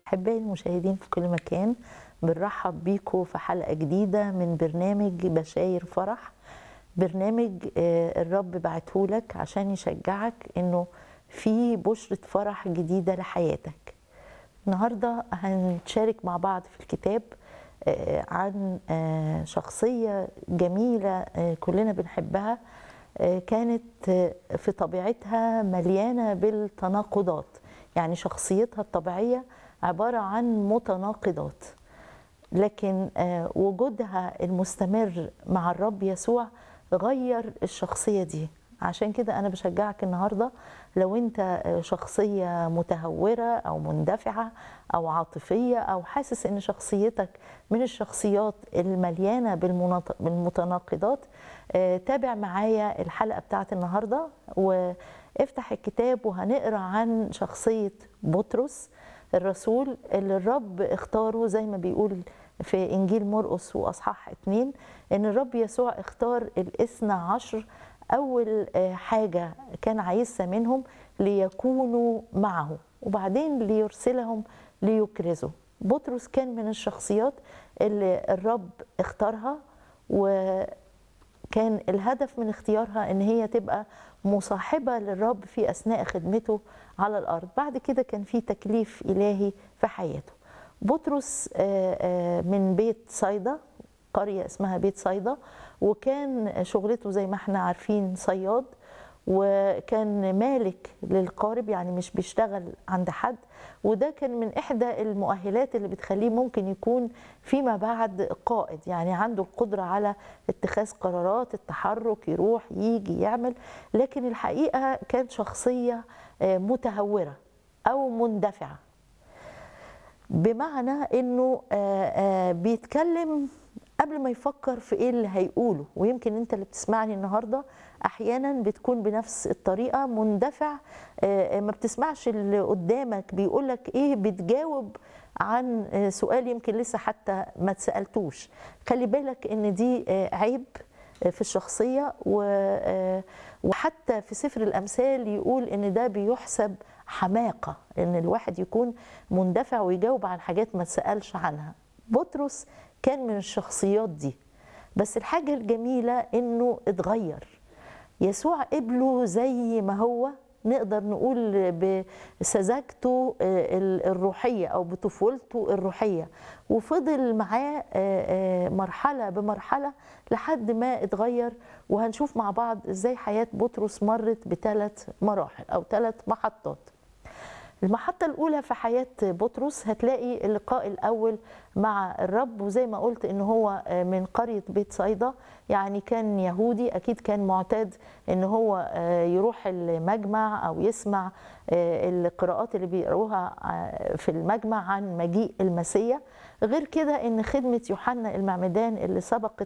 أحبائي المشاهدين في كل مكان بنرحب بيكم في حلقة جديدة من برنامج بشاير فرح برنامج آه، الرب بعتهولك عشان يشجعك إنه في بشرة فرح جديدة لحياتك النهاردة هنشارك مع بعض في الكتاب آه، عن آه، شخصية جميلة آه، كلنا بنحبها آه، كانت آه، في طبيعتها مليانة بالتناقضات يعني شخصيتها الطبيعية عبارة عن متناقضات لكن آه، وجودها المستمر مع الرب يسوع غير الشخصية دي عشان كده أنا بشجعك النهاردة لو أنت آه، شخصية متهورة أو مندفعة أو عاطفية أو حاسس إن شخصيتك من الشخصيات المليانة بالمناط- بالمتناقضات آه، تابع معايا الحلقة بتاعت النهاردة وافتح الكتاب وهنقرأ عن شخصية بطرس الرسول اللي الرب اختاره زي ما بيقول في انجيل مرقس واصحاح اتنين ان الرب يسوع اختار الاثنى عشر اول آه، حاجه كان عايزها منهم ليكونوا معه وبعدين ليرسلهم ليكرزوا بطرس كان من الشخصيات اللي الرب اختارها وكان الهدف من اختيارها ان هي تبقى مصاحبه للرب في اثناء خدمته على الارض بعد كده كان في تكليف الهي في حياته بطرس آه، آه، من بيت صيدا قريه اسمها بيت صيدا وكان شغلته زي ما احنا عارفين صياد وكان مالك للقارب يعني مش بيشتغل عند حد وده كان من احدى المؤهلات اللي بتخليه ممكن يكون فيما بعد قائد يعني عنده القدره على اتخاذ قرارات التحرك يروح يجي يعمل لكن الحقيقه كان شخصيه آه، متهوره او مندفعه بمعنى انه آه، آه، بيتكلم قبل ما يفكر في ايه اللي هيقوله ويمكن انت اللي بتسمعني النهارده احيانا بتكون بنفس الطريقه مندفع آه، ما بتسمعش اللي قدامك بيقولك ايه بتجاوب عن آه، سؤال يمكن لسه حتى ما اتسالتوش خلي بالك ان دي آه، عيب في الشخصيه و- آه، وحتى في سفر الامثال يقول ان ده بيحسب حماقه ان الواحد يكون مندفع ويجاوب عن حاجات ما اتسالش عنها بطرس كان من الشخصيات دي بس الحاجه الجميله انه اتغير يسوع قبله زي ما هو نقدر نقول بسذاجته آه، ال- الروحية أو بطفولته الروحية وفضل معاه آه، آه، مرحلة بمرحلة لحد ما اتغير وهنشوف مع بعض ازاي حياة بطرس مرت بثلاث مراحل أو ثلاث محطات المحطة الأولى في حياة بطرس هتلاقي اللقاء الأول مع الرب وزي ما قلت إن هو من قرية بيت صيدا يعني كان يهودي أكيد كان معتاد إن هو يروح المجمع أو يسمع القراءات اللي بيقروها في المجمع عن مجيء المسيح غير كده إن خدمة يوحنا المعمدان اللي سبقت